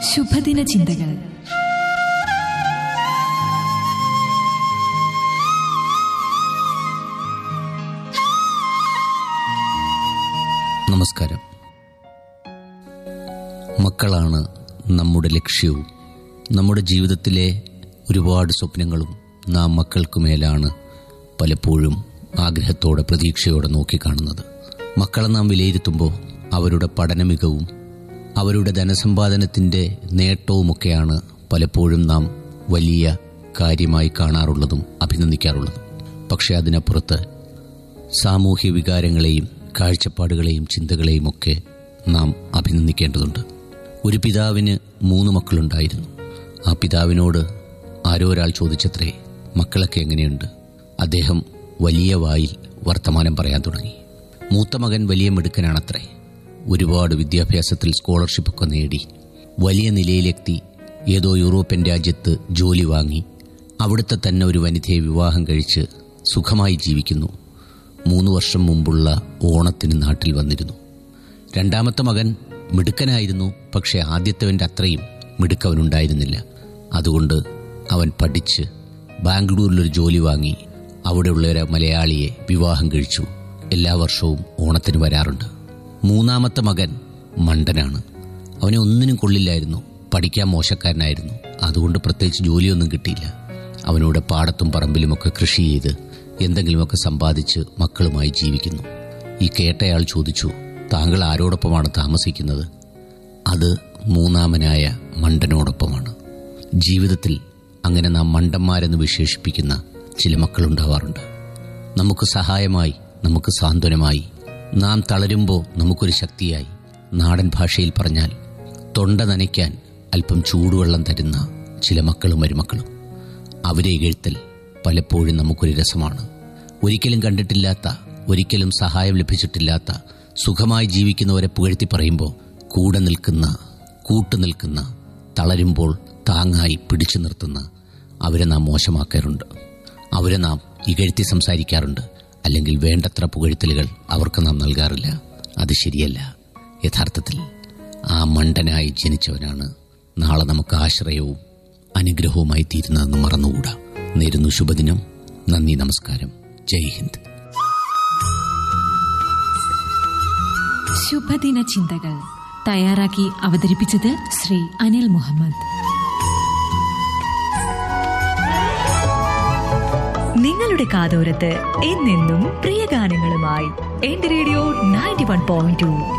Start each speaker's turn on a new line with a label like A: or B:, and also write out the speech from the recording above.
A: ശുഭദിന ചിന്തകൾ
B: നമസ്കാരം മക്കളാണ് നമ്മുടെ ലക്ഷ്യവും നമ്മുടെ ജീവിതത്തിലെ ഒരുപാട് സ്വപ്നങ്ങളും നാം മക്കൾക്ക് മേലാണ് പലപ്പോഴും ആഗ്രഹത്തോടെ പ്രതീക്ഷയോടെ നോക്കിക്കാണുന്നത് മക്കളെ നാം വിലയിരുത്തുമ്പോൾ അവരുടെ പഠന മികവും അവരുടെ ധനസമ്പാദനത്തിൻ്റെ നേട്ടവുമൊക്കെയാണ് പലപ്പോഴും നാം വലിയ കാര്യമായി കാണാറുള്ളതും അഭിനന്ദിക്കാറുള്ളതും പക്ഷെ അതിനപ്പുറത്ത് സാമൂഹ്യ വികാരങ്ങളെയും കാഴ്ചപ്പാടുകളെയും ചിന്തകളെയും ഒക്കെ നാം അഭിനന്ദിക്കേണ്ടതുണ്ട് ഒരു പിതാവിന് മൂന്ന് മക്കളുണ്ടായിരുന്നു ആ പിതാവിനോട് ആരോ ഒരാൾ ചോദിച്ചത്രേ മക്കളൊക്കെ എങ്ങനെയുണ്ട് അദ്ദേഹം വലിയ വായിൽ വർത്തമാനം പറയാൻ തുടങ്ങി മൂത്ത മകൻ വലിയ മിടുക്കനാണത്രേ ഒരുപാട് വിദ്യാഭ്യാസത്തിൽ സ്കോളർഷിപ്പൊക്കെ നേടി വലിയ നിലയിലെത്തി ഏതോ യൂറോപ്യൻ രാജ്യത്ത് ജോലി വാങ്ങി അവിടുത്തെ തന്നെ ഒരു വനിതയെ വിവാഹം കഴിച്ച് സുഖമായി ജീവിക്കുന്നു മൂന്ന് വർഷം മുമ്പുള്ള ഓണത്തിന് നാട്ടിൽ വന്നിരുന്നു രണ്ടാമത്തെ മകൻ മിടുക്കനായിരുന്നു പക്ഷേ ആദ്യത്തവൻ്റെ അത്രയും മിടുക്കവനുണ്ടായിരുന്നില്ല അതുകൊണ്ട് അവൻ പഠിച്ച് ബാംഗ്ലൂരിലൊരു ജോലി വാങ്ങി അവിടെയുള്ള ഒരു മലയാളിയെ വിവാഹം കഴിച്ചു എല്ലാ വർഷവും ഓണത്തിന് വരാറുണ്ട് മൂന്നാമത്തെ മകൻ മണ്ടനാണ് അവനെ ഒന്നിനും കൊള്ളില്ലായിരുന്നു പഠിക്കാൻ മോശക്കാരനായിരുന്നു അതുകൊണ്ട് പ്രത്യേകിച്ച് ജോലിയൊന്നും കിട്ടിയില്ല അവനോട് പാടത്തും പറമ്പിലുമൊക്കെ കൃഷി ചെയ്ത് എന്തെങ്കിലുമൊക്കെ സമ്പാദിച്ച് മക്കളുമായി ജീവിക്കുന്നു ഈ കേട്ടയാൾ ചോദിച്ചു താങ്കൾ ആരോടൊപ്പമാണ് താമസിക്കുന്നത് അത് മൂന്നാമനായ മണ്ടനോടൊപ്പമാണ് ജീവിതത്തിൽ അങ്ങനെ നാം മണ്ടന്മാരെന്ന് വിശേഷിപ്പിക്കുന്ന ചില മക്കളുണ്ടാവാറുണ്ട് നമുക്ക് സഹായമായി നമുക്ക് സാന്ത്വനമായി നാം തളരുമ്പോൾ നമുക്കൊരു ശക്തിയായി നാടൻ ഭാഷയിൽ പറഞ്ഞാൽ തൊണ്ട നനയ്ക്കാൻ അല്പം ചൂടുവെള്ളം തരുന്ന ചില മക്കളും മരുമക്കളും അവരെ ഇകഴ്ത്തൽ പലപ്പോഴും നമുക്കൊരു രസമാണ് ഒരിക്കലും കണ്ടിട്ടില്ലാത്ത ഒരിക്കലും സഹായം ലഭിച്ചിട്ടില്ലാത്ത സുഖമായി ജീവിക്കുന്നവരെ പുകഴ്ത്തി പറയുമ്പോൾ കൂടെ നിൽക്കുന്ന കൂട്ടുനിൽക്കുന്ന തളരുമ്പോൾ താങ്ങായി പിടിച്ചു നിർത്തുന്ന അവരെ നാം മോശമാക്കാറുണ്ട് അവരെ നാം ഇകഴ്ത്തി സംസാരിക്കാറുണ്ട് അല്ലെങ്കിൽ വേണ്ടത്ര പുകഴ്ത്തലുകൾ അവർക്ക് നാം നൽകാറില്ല അത് ശരിയല്ല യഥാർത്ഥത്തിൽ ആ മണ്ടനായി ജനിച്ചവനാണ് നാളെ നമുക്ക് ആശ്രയവും അനുഗ്രഹവുമായി തീരുന്നതെന്ന് മറന്നുകൂടാ നേരുന്നു ശുഭദിനം നന്ദി നമസ്കാരം ജയ് ഹിന്ദ്
A: ശുഭദിന ചിന്തകൾ തയ്യാറാക്കി അവതരിപ്പിച്ചത് ശ്രീ അനിൽ മുഹമ്മദ്
C: നിങ്ങളുടെ കാതോരത്ത് എന്നെന്നും പ്രിയ ഗാനങ്ങളുമായി എന്റെ radio ninety one point to